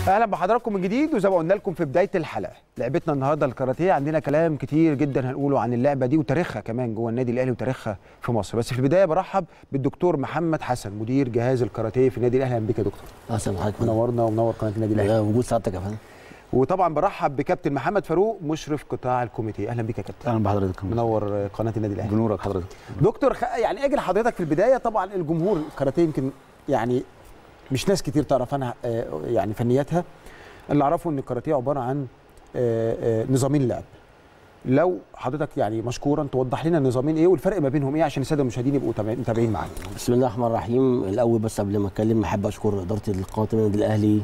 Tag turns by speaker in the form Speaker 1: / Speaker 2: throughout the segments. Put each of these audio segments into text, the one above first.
Speaker 1: اهلا بحضراتكم من جديد وزي ما قلنا لكم في بدايه الحلقه لعبتنا النهارده الكاراتيه عندنا كلام كتير جدا هنقوله عن اللعبه دي وتاريخها كمان جوه النادي الاهلي وتاريخها في مصر بس في البدايه برحب بالدكتور محمد حسن مدير جهاز الكاراتيه في النادي الاهلي اهلا بك يا دكتور
Speaker 2: اهلا حضرتك
Speaker 1: منورنا ومنور قناه النادي الاهلي
Speaker 2: لا، وجود سعادتك يا فندم
Speaker 1: وطبعا برحب بكابتن محمد فاروق مشرف قطاع الكوميتيه اهلا بك يا كابتن
Speaker 3: اهلا بحضرتك
Speaker 1: منور قناه النادي الاهلي
Speaker 3: بنورك حضرتك
Speaker 1: دكتور خ... يعني اجي لحضرتك في البدايه طبعا الجمهور الكاراتيه يمكن يعني مش ناس كتير تعرف عنها آه، يعني فنياتها اللي اعرفه ان الكاراتيه عباره عن آه، آه، نظامين لعب لو حضرتك يعني مشكورا توضح لنا النظامين ايه والفرق ما بينهم ايه عشان الساده المشاهدين يبقوا تابع- متابعين معانا
Speaker 2: بسم الله الرحمن الرحيم الاول بس قبل ما اتكلم احب اشكر اداره قناه النادي الاهلي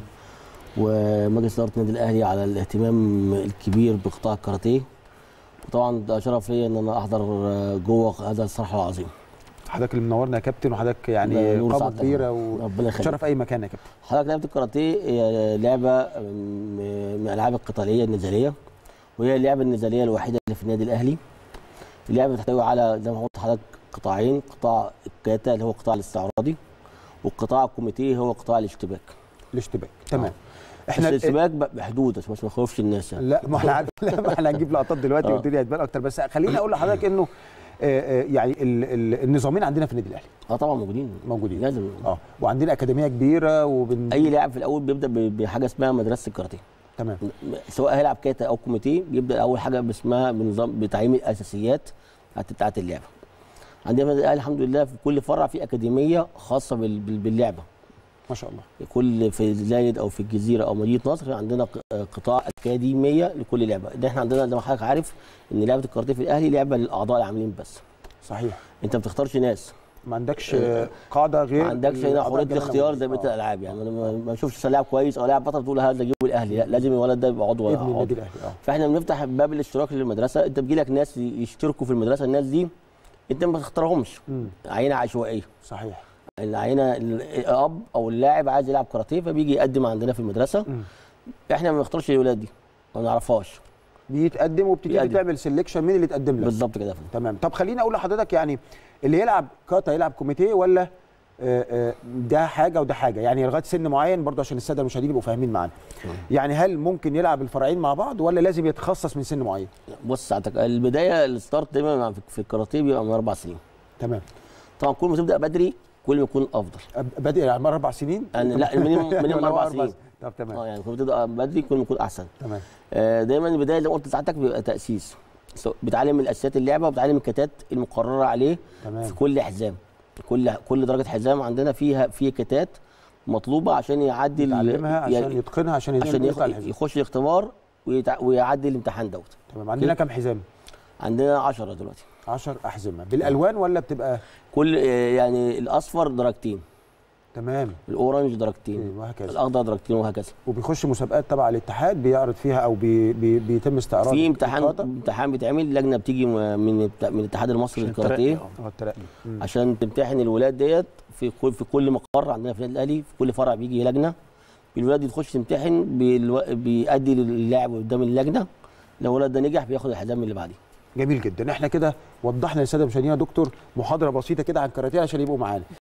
Speaker 2: ومجلس اداره النادي الاهلي على الاهتمام الكبير بقطاع الكاراتيه وطبعا ده شرف ليا ان انا احضر جوه هذا الصراحه العظيم
Speaker 1: حضرتك اللي منورنا يا كابتن وحضرتك
Speaker 2: ده
Speaker 1: يعني
Speaker 2: نور
Speaker 1: قامه
Speaker 2: سعادتك.
Speaker 1: كبيره
Speaker 2: ربنا يخليك
Speaker 1: وشرف اي مكان يا كابتن
Speaker 2: حضرتك لعبه الكاراتيه هي لعبه من من الالعاب القتاليه النزاليه وهي اللعبه النزاليه الوحيده اللي في النادي الاهلي اللعبه بتحتوي على زي ما قلت لحضرتك قطاعين قطاع الكاتا اللي هو قطاع الاستعراضي والقطاع الكوميتيه هو قطاع الاشتباك
Speaker 1: الاشتباك تمام
Speaker 2: احنا الاشتباك ب- بحدود عشان بس ما نخوفش الناس يعني
Speaker 1: لا ما احنا عارف- لا ما احنا هنجيب لقطات دلوقتي
Speaker 2: آه.
Speaker 1: والدنيا هتبان اكتر بس خليني اقول لحضرتك انه آه، آه، يعني ال- ال- النظامين عندنا في النادي الاهلي
Speaker 2: اه طبعا موجودين
Speaker 1: موجودين
Speaker 2: لازم
Speaker 1: اه وعندنا اكاديميه كبيره وبن
Speaker 2: اي لاعب في الاول بيبدا ب- بحاجه اسمها مدرسه الكاراتيه
Speaker 1: تمام
Speaker 2: سواء هيلعب كاتا او كوميتيه بيبدا اول حاجه باسمها بنظام بتعليم الاساسيات بتاعت بتاعت اللعبه عندنا في النادي الأهلي الحمد لله في كل فرع في اكاديميه خاصه بال- بال- باللعبه
Speaker 1: ما شاء الله
Speaker 2: كل في زايد او في الجزيره او مدينه نصر عندنا ق- قطاع اكاديميه لكل لعبه ده احنا عندنا زي ما حضرتك عارف ان لعبه الكاراتيه في الاهلي لعبه للاعضاء العاملين بس
Speaker 1: صحيح
Speaker 2: انت ما بتختارش ناس
Speaker 1: ما عندكش آه، قاعده غير
Speaker 2: ما عندكش هنا
Speaker 1: الأعضاء
Speaker 2: حريه
Speaker 1: الجماهيرية
Speaker 2: الاختيار زي
Speaker 1: موجودة.
Speaker 2: بقيه الالعاب يعني انا ما- ما اشوفش لاعب كويس او لاعب بطل تقول هذا جيبه الاهلي لا لازم الولد ده يبقى عضو
Speaker 1: ابن
Speaker 2: عضو.
Speaker 1: النادي الاهلي اه
Speaker 2: فاحنا بنفتح باب الاشتراك للمدرسه انت بيجي لك ناس يشتركوا في المدرسه الناس دي انت ما تختارهمش
Speaker 1: مم.
Speaker 2: عينه عشوائيه
Speaker 1: صحيح
Speaker 2: العينه الاب او اللاعب عايز يلعب كاراتيه فبيجي يقدم عندنا في المدرسه
Speaker 1: مم.
Speaker 2: احنا ما بنختارش الولاد دي ما نعرفهاش
Speaker 1: بيتقدم وبتبتدي
Speaker 2: بيقدم.
Speaker 1: تعمل سelection مين اللي يتقدم لك
Speaker 2: بالظبط كده يا فندم
Speaker 1: تمام طب خليني اقول لحضرتك يعني اللي يلعب كاتا يلعب كوميتيه ولا آه، آه، ده حاجه وده حاجه يعني لغايه سن معين برضه عشان الساده المشاهدين يبقوا فاهمين معانا يعني هل ممكن يلعب الفرعين مع بعض ولا لازم يتخصص من سن معين
Speaker 2: بص ساعتك البدايه الستارت دايما مع- في الكاراتيه بيبقى من اربع سنين
Speaker 1: تمام
Speaker 2: طبعا كل ما تبدا بدري كل ما يكون افضل
Speaker 1: أب- بادئ يعني مره اربع سنين
Speaker 2: يعني لا المينيموم مينيموم
Speaker 1: ولا هو
Speaker 2: اربع سنين
Speaker 1: طب تمام
Speaker 2: اه يعني كل ما تبدا بدري كل ما يكون احسن
Speaker 1: تمام
Speaker 2: آه، دايما البدايه زي ما قلت ساعتك بيبقى تاسيس سو- بتعلم الاساسيات اللعبه وبتعلم الكتات المقرره عليه
Speaker 1: تمام.
Speaker 2: في كل حزام كل كل درجه حزام عندنا فيها في كتات مطلوبه عشان يعدي ال-
Speaker 1: يتعلمها عشان
Speaker 2: يعني
Speaker 1: يتقنها عشان
Speaker 2: عشان
Speaker 1: يدخل على
Speaker 2: يخ-
Speaker 1: الحزب
Speaker 2: يخش الاختبار ويتع- ويعدي الامتحان دوت
Speaker 1: تمام عندنا كام حزام
Speaker 2: عندنا 10 دلوقتي
Speaker 1: 10 احزمه بالالوان ولا بتبقى
Speaker 2: كل آه، يعني الاصفر درجتين
Speaker 1: تمام
Speaker 2: الاورنج درجتين
Speaker 1: إيه، وهكذا
Speaker 2: الاخضر درجتين وهكذا
Speaker 1: وبيخش مسابقات تبع الاتحاد بيعرض فيها او بي بي بيتم استعراض
Speaker 2: في امتحان
Speaker 1: الكاتا.
Speaker 2: امتحان بيتعمل لجنه بتيجي م- من الت- من الاتحاد المصري للكاراتيه
Speaker 1: اه الترقي مم.
Speaker 2: عشان تمتحن الولاد ديت في كل في كل مقر عندنا في النادي الاهلي في كل فرع بيجي لجنه الولاد دي تخش تمتحن بالو... بيأدي للاعب قدام اللجنه لو الولد ده نجح بياخد الحزام اللي بعديه
Speaker 1: جميل جدا احنا كده وضحنا للساده المشاهدين يا دكتور محاضره بسيطه كده عن الكاراتيه عشان يبقوا معانا